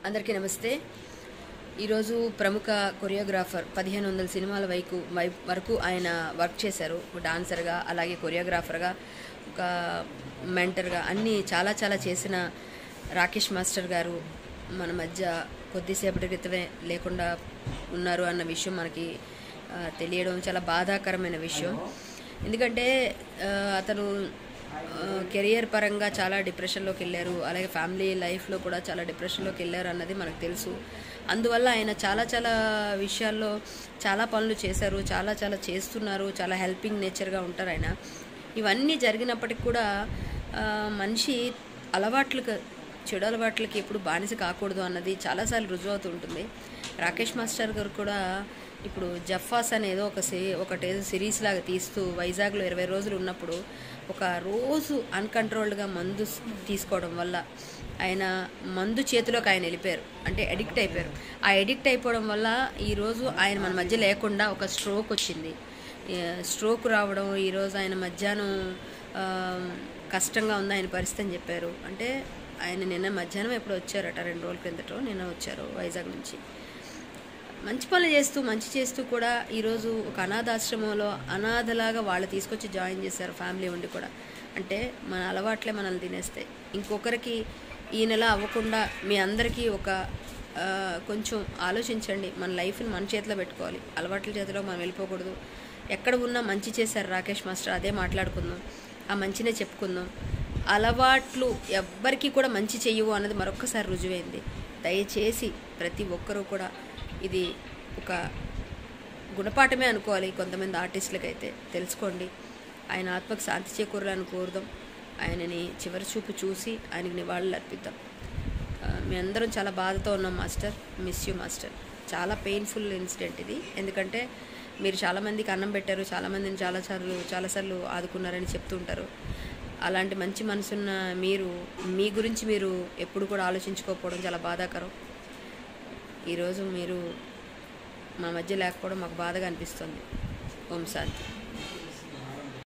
అందరికీ నమస్తే ఈరోజు ప్రముఖ కొరియోగ్రాఫర్ పదిహేను వందల సినిమాల వైపు వై వరకు ఆయన వర్క్ చేశారు ఒక డాన్సర్గా అలాగే కొరియోగ్రాఫర్గా ఒక మెంటర్గా అన్నీ చాలా చాలా చేసిన రాకేష్ మాస్టర్ గారు మన మధ్య కొద్దిసేపటి క్రితమే లేకుండా ఉన్నారు అన్న విషయం మనకి ఆ, తెలియడం చాలా బాధాకరమైన విషయం ఎందుకంటే ఆ, అతను కెరియర్ పరంగా చాలా డిప్రెషన్లోకి వెళ్ళారు అలాగే ఫ్యామిలీ లైఫ్లో కూడా చాలా డిప్రెషన్లోకి వెళ్ళారు అన్నది మనకు తెలుసు అందువల్ల ఆయన చాలా చాలా విషయాల్లో చాలా పనులు చేశారు చాలా చాలా చేస్తున్నారు చాలా హెల్పింగ్ నేచర్గా ఉంటారు ఆయన ఇవన్నీ జరిగినప్పటికి కూడా ఆ, మనిషి అలవాట్లకు చెడు అలవాట్లకి ఎప్పుడు బానిస కాకూడదు అన్నది చాలాసార్లు రుజువు అవుతూ ఉంటుంది రాకేష్ మాస్టర్ గారు కూడా ఇప్పుడు జఫాస్ అనేదో ఒక సి ఒకటేదో సిరీస్ లాగా తీస్తూ వైజాగ్లో ఇరవై రోజులు ఉన్నప్పుడు ఒక రోజు అన్కంట్రోల్డ్గా మందు స్- తీసుకోవడం వల్ల ఆయన మందు చేతిలోకి ఆయన వెళ్ళిపోయారు అంటే అడిక్ట్ అయిపోయారు ఆ అడిక్ట్ అయిపోవడం వల్ల ఈరోజు ఆయన మన మధ్య లేకుండా ఒక స్ట్రోక్ వచ్చింది ఏ, స్ట్రోక్ రావడం ఈరోజు ఆయన మధ్యాహ్నం ఆ, కష్టంగా ఉంది ఆయన పరిస్థితి అని చెప్పారు అంటే ఆయన నిన్న మధ్యాహ్నం ఎప్పుడు వచ్చారట రెండు రోజుల క్రిందటో నిన్న వచ్చారు వైజాగ్ నుంచి మంచి పనులు చేస్తూ మంచి చేస్తూ కూడా ఈరోజు ఒక అనాథాశ్రమంలో అనాథలాగా వాళ్ళు తీసుకొచ్చి జాయిన్ చేశారు ఫ్యామిలీ ఉండి కూడా అంటే మన అలవాట్లే మనల్ని తినేస్తాయి ఇంకొకరికి ఈ నెల అవ్వకుండా మీ అందరికీ ఒక ఆ, కొంచెం ఆలోచించండి మన లైఫ్ని మన చేతిలో పెట్టుకోవాలి అలవాట్ల చేతిలో మనం వెళ్ళిపోకూడదు ఎక్కడ ఉన్నా మంచి చేశారు రాకేష్ మాస్టర్ అదే మాట్లాడుకుందాం ఆ మంచినే చెప్పుకుందాం అలవాట్లు ఎవ్వరికీ కూడా మంచి చెయ్యవు అన్నది మరొక్కసారి రుజువైంది దయచేసి ప్రతి ఒక్కరూ కూడా ఇది ఒక గుణపాఠమే అనుకోవాలి కొంతమంది ఆర్టిస్టులకైతే తెలుసుకోండి ఆయన ఆత్మకు శాంతి చేకూరాలని కోరుదాం ఆయనని చివరి చూపు చూసి ఆయనకి నివాళులు అర్పిద్దాం ఆ, మీ అందరం చాలా బాధతో ఉన్నాం మాస్టర్ మిస్ యూ మాస్టర్ చాలా పెయిన్ఫుల్ ఇన్సిడెంట్ ఇది ఎందుకంటే మీరు చాలామందికి అన్నం పెట్టారు చాలామందిని చాలాసార్లు చాలాసార్లు ఆదుకున్నారని చెప్తుంటారు అలాంటి మంచి మనసున్న మీరు మీ గురించి మీరు ఎప్పుడు కూడా ఆలోచించుకోకపోవడం చాలా బాధాకరం ఈరోజు మీరు మా మధ్య లేకపోవడం మాకు బాధగా అనిపిస్తుంది ఓం శాంతి